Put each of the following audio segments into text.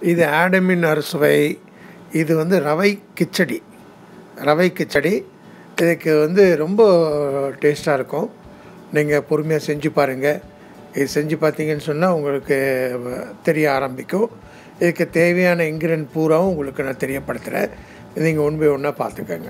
இது ஆடமின் அறுசுவை இது வந்து ரவை கிச்சடி ரவை கிச்சடி இதுக்கு வந்து ரொம்ப டேஸ்ட்டாக இருக்கும் நீங்கள் பொறுமையாக செஞ்சு பாருங்கள் இது செஞ்சு பார்த்தீங்கன்னு சொன்னால் உங்களுக்கு தெரிய ஆரம்பிக்கும் இதுக்கு தேவையான இன்க்ரீடியன்ட் பூராவும் உங்களுக்கு நான் தெரியப்படுத்துகிறேன் நீங்கள் ஒன் பை ஒன்றா பார்த்துக்கோங்க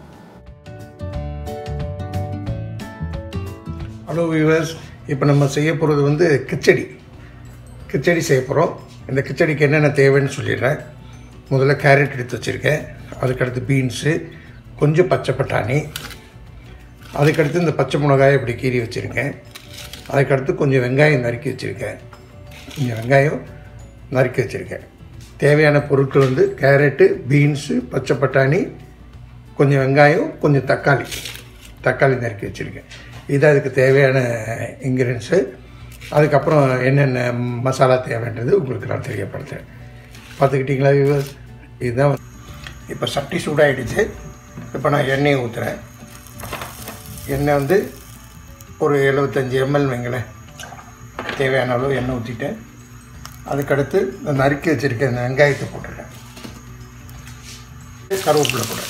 ஹலோ வியூவர்ஸ் இப்போ நம்ம செய்ய போகிறது வந்து கிச்சடி கிச்சடி செய்ய போகிறோம் இந்த கிச்சடிக்கு என்னென்ன தேவைன்னு சொல்லிடுறேன் முதல்ல கேரட் எடுத்து வச்சுருக்கேன் அதுக்கடுத்து பீன்ஸு கொஞ்சம் பச்சை பட்டாணி அதுக்கடுத்து இந்த பச்சை மிளகாயை இப்படி கீறி வச்சுருக்கேன் அதுக்கடுத்து கொஞ்சம் வெங்காயம் நறுக்கி வச்சுருக்கேன் கொஞ்சம் வெங்காயம் நறுக்கி வச்சுருக்கேன் தேவையான பொருட்கள் வந்து கேரட்டு பீன்ஸு பச்சை பட்டாணி கொஞ்சம் வெங்காயம் கொஞ்சம் தக்காளி தக்காளி நறுக்கி வச்சுருக்கேன் இது அதுக்கு தேவையான இன்க்ரீடியன்ஸு அதுக்கப்புறம் என்னென்ன மசாலா தேவைன்றது உங்களுக்கு நான் தெரியப்படுத்துகிறேன் பார்த்துக்கிட்டிங்களா வியூவர்ஸ் இதுதான் வந்து- இப்போ சட்டி சூடாகிடுச்சு இப்போ நான் எண்ணெயை ஊற்றுறேன் எண்ணெய் வந்து ஒரு எழுபத்தஞ்சி எம்எல் வைங்களேன் தேவையான அளவு எண்ணெய் ஊற்றிட்டேன் அதுக்கடுத்து இந்த நறுக்கி வச்சுருக்க இந்த வெங்காயத்தை போட்டுடுறேன் கருவேப்பிலை போடுறேன்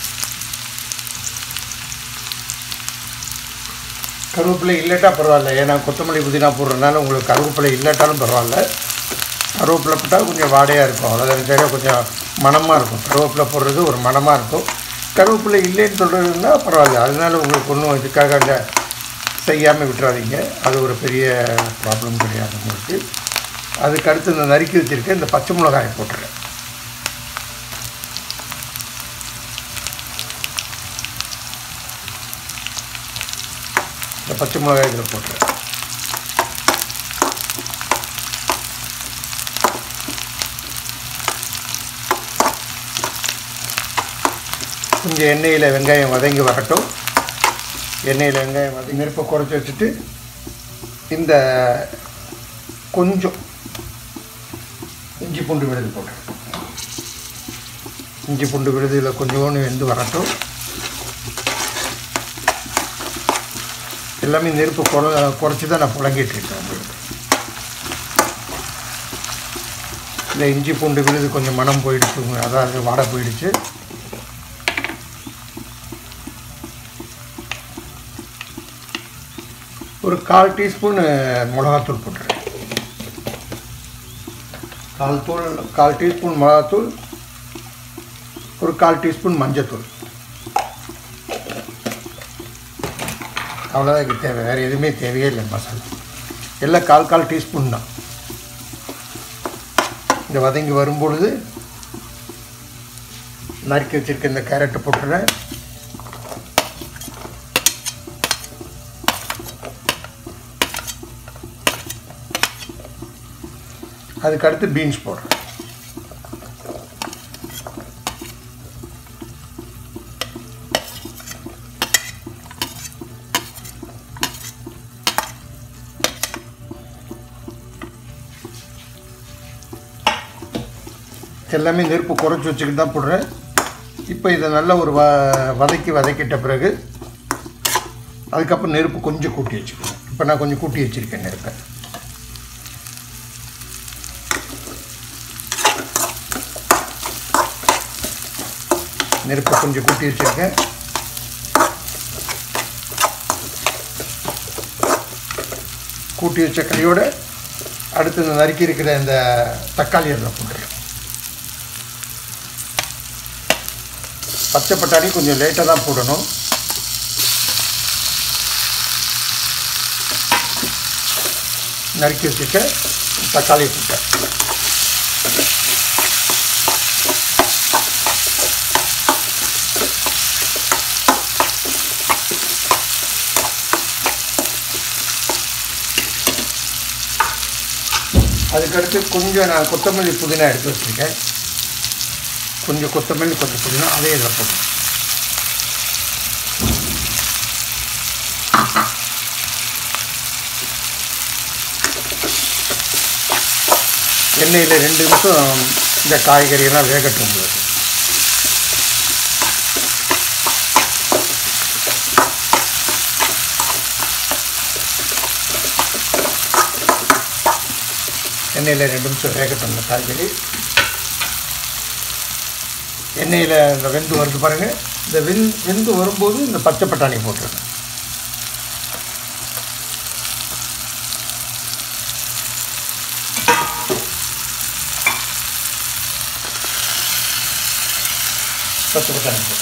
கருவேப்பிலை இல்லாட்டா பரவாயில்ல ஏன்னா கொத்தமல்லி புதினா போடுறதுனால உங்களுக்கு கருவேப்பிலை இல்லாட்டாலும் பரவாயில்ல கருவேப்பிலை போட்டால் கொஞ்சம் வாடையாக இருக்கும் அவ்வளோதான் தவிர கொஞ்சம் மணமாக இருக்கும் கருவேப்பிலை போடுறது ஒரு மணமாக இருக்கும் கருவேப்பிலை இல்லைன்னு சொல்கிறதுனா பரவாயில்ல அதனால உங்களுக்கு ஒன்றும் இதுக்காக அந்த செய்யாமல் விட்டுறாதீங்க அது ஒரு பெரிய ப்ராப்ளம் கிடையாது உங்களுக்கு அதுக்கு அடுத்து இந்த நறுக்கி வச்சுருக்கேன் இந்த பச்சை மிளகாயை போட்டுறேன் இந்த பச்சை மிளகாய் இதில் போட்டுறேன் கொஞ்சம் எண்ணெயில் வெங்காயம் வதங்கி வரட்டும் எண்ணெயில் வெங்காயம் வதங்கி நெருப்பை குறைச்சி வச்சுட்டு இந்த கொஞ்சம் இஞ்சி பூண்டு விழுது போட்டுறேன் இஞ்சி பூண்டு விழுது இதில் கொஞ்சோண்டு வெந்து வரட்டும் எல்லாமே நெருப்பு குறை குறைச்சி தான் நான் புழங்கிட்டு இருக்கேன் உங்களுக்கு இந்த இஞ்சி பூண்டு விழுது கொஞ்சம் மனம் போயிடுச்சு அதாவது வாடை போயிடுச்சு ஒரு கால் டீஸ்பூன் மிளகாத்தூள் போட்டுறேன் கால் தூள் கால் டீஸ்பூன் மிளகாத்தூள் ஒரு கால் டீஸ்பூன் மஞ்சத்தூள் அவ்வளோதான் இதுக்கு தேவை வேறு எதுவுமே தேவையே இல்லை மசாலா எல்லாம் கால் கால் டீஸ்பூன் தான் இந்த வதங்கி வரும்பொழுது நறுக்கி வச்சுருக்க இந்த கேரட்டை போட்டுறேன் அதுக்கு அடுத்து பீன்ஸ் போடுறேன் எல்லாமே நெருப்பு குறைச்சி வச்சுக்கிட்டு தான் போடுறேன் இப்போ இதை நல்லா ஒரு வ வதக்கி வதக்கிட்ட பிறகு அதுக்கப்புறம் நெருப்பு கொஞ்சம் கூட்டி வச்சுக்கணும் இப்போ நான் கொஞ்சம் கூட்டி வச்சுருக்கேன் நெருப்பை நெருப்பை கொஞ்சம் கூட்டி வச்சுருக்கேன் கூட்டி வச்ச கையோட அடுத்து இந்த நறுக்கி இருக்கிற இந்த தக்காளி அதில் போட்டுருக்கேன் பச்சை பட்டாணி கொஞ்சம் லேட்டாக தான் போடணும் நறுக்கி வச்சுக்க தக்காளி போட்டேன் அதுக்கடுத்து கொஞ்சம் நான் கொத்தமல்லி புதினா எடுத்து வச்சுருக்கேன் கொஞ்சம் கொத்தமல்லி கொஞ்சம் புதினா அதே இதில் போட்டேன் எண்ணெயில் ரெண்டு நிமிஷம் இந்த காய்கறியெல்லாம் வேகட்டும் உங்களுக்கு எண்ணெயில் ரெண்டு நிமிஷம் வேகட்டும் இந்த காய்கறி எண்ணெயில் இந்த வெந்து வருது பாருங்கள் இந்த வெந் வெந்து வரும்போது இந்த பச்சை பட்டாணி போட்டுருங்க பச்சை பட்டாணி போட்டு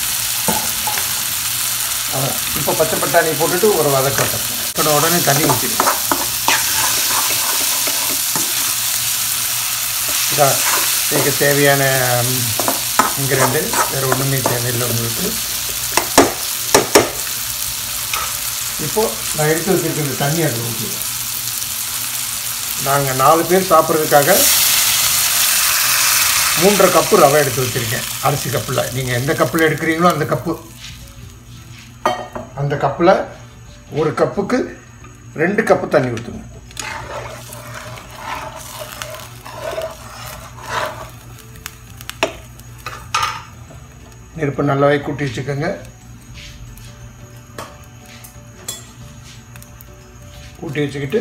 அவ்வளோ இப்போ பச்சை பட்டாணி போட்டுட்டு ஒரு வதக்கட்டும் இப்போ உடனே தண்ணி ஊற்றிடுங்க இதான் இதுக்கு தேவையான இன்கிரண்டு வேறு ஒன்றுமே தேவையில்லை உங்களுக்கு இப்போது நான் எடுத்து வச்சுருக்க இந்த தண்ணி அதில் ஊற்றிடுவேன் நாங்கள் நாலு பேர் சாப்பிட்றதுக்காக மூன்றரை கப்பு ரவை எடுத்து வச்சுருக்கேன் அரிசி கப்பில் நீங்கள் எந்த கப்பில் எடுக்கிறீங்களோ அந்த கப்பு அந்த கப்பில் ஒரு கப்புக்கு ரெண்டு கப்பு தண்ணி ஊற்றுங்க நெருப்பு நல்லாவே கூட்டி வச்சுக்கோங்க கூட்டி வச்சுக்கிட்டு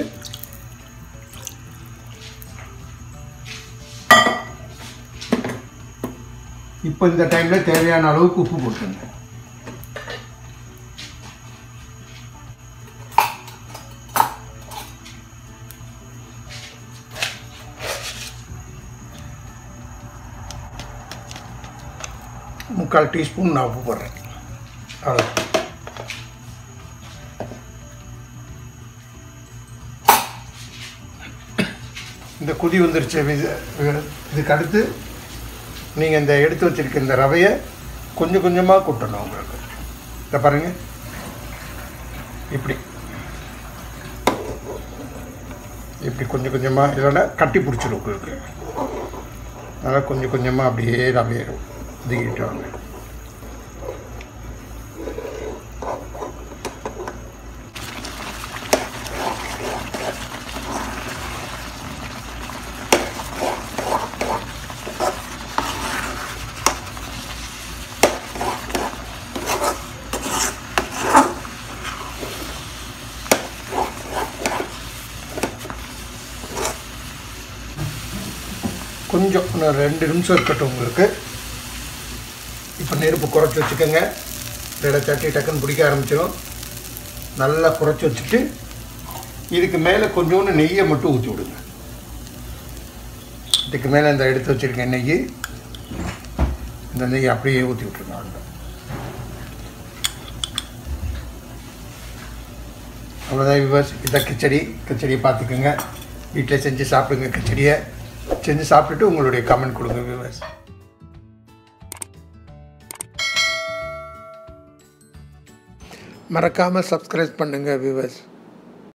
இப்போ இந்த டைமில் தேவையான அளவுக்கு உப்பு போட்டுருங்க முக்கால் டீஸ்பூன் நான் உப்பு போடுறேன் அவ்வளோ இந்த கொதி வந்துருச்சு இது- இதுக்கு அடுத்து நீங்கள் இந்த எடுத்து வச்சிருக்க இந்த ரவையை கொஞ்சம் கொஞ்சமாக கொட்டணும் உங்களுக்கு இதை பாருங்கள் இப்படி இப்படி கொஞ்சம் கொஞ்சமாக இல்லைன்னா கட்டி பிடிச்சிடும் உங்களுக்கு அதனால் கொஞ்சம் கொஞ்சமாக அப்படியே ரவையை ஒதுக்கிட்டு வாங்க கொஞ்சம் இன்னும் ரெண்டு நிமிஷம் இருக்கட்டும் உங்களுக்கு இப்போ நெருப்பு குறைச்சி வச்சுக்கோங்க ரெடை சட்டி டக்குன்னு பிடிக்க ஆரம்பிச்சிடும் நல்லா குறைச்சி வச்சுட்டு இதுக்கு மேலே கொஞ்சோண்டு நெய்யை மட்டும் ஊற்றி விடுங்க இதுக்கு மேலே இந்த எடுத்து வச்சுருக்கேன் நெய் இந்த நெய் அப்படியே ஊற்றி விட்ருங்க அவ்வளோ அவ்வளோதான் விவர்ஸ் இதான் கிச்சடி கிச்சடியை பார்த்துக்குங்க வீட்டில் செஞ்சு சாப்பிடுங்க கிச்சடியை செஞ்சு சாப்பிட்டுட்டு உங்களுடைய கமெண்ட் கொடுங்க விவர்ஸ் மறக்காமல் சப்ஸ்கிரைப் பண்ணுங்கள் வியூவர்ஸ்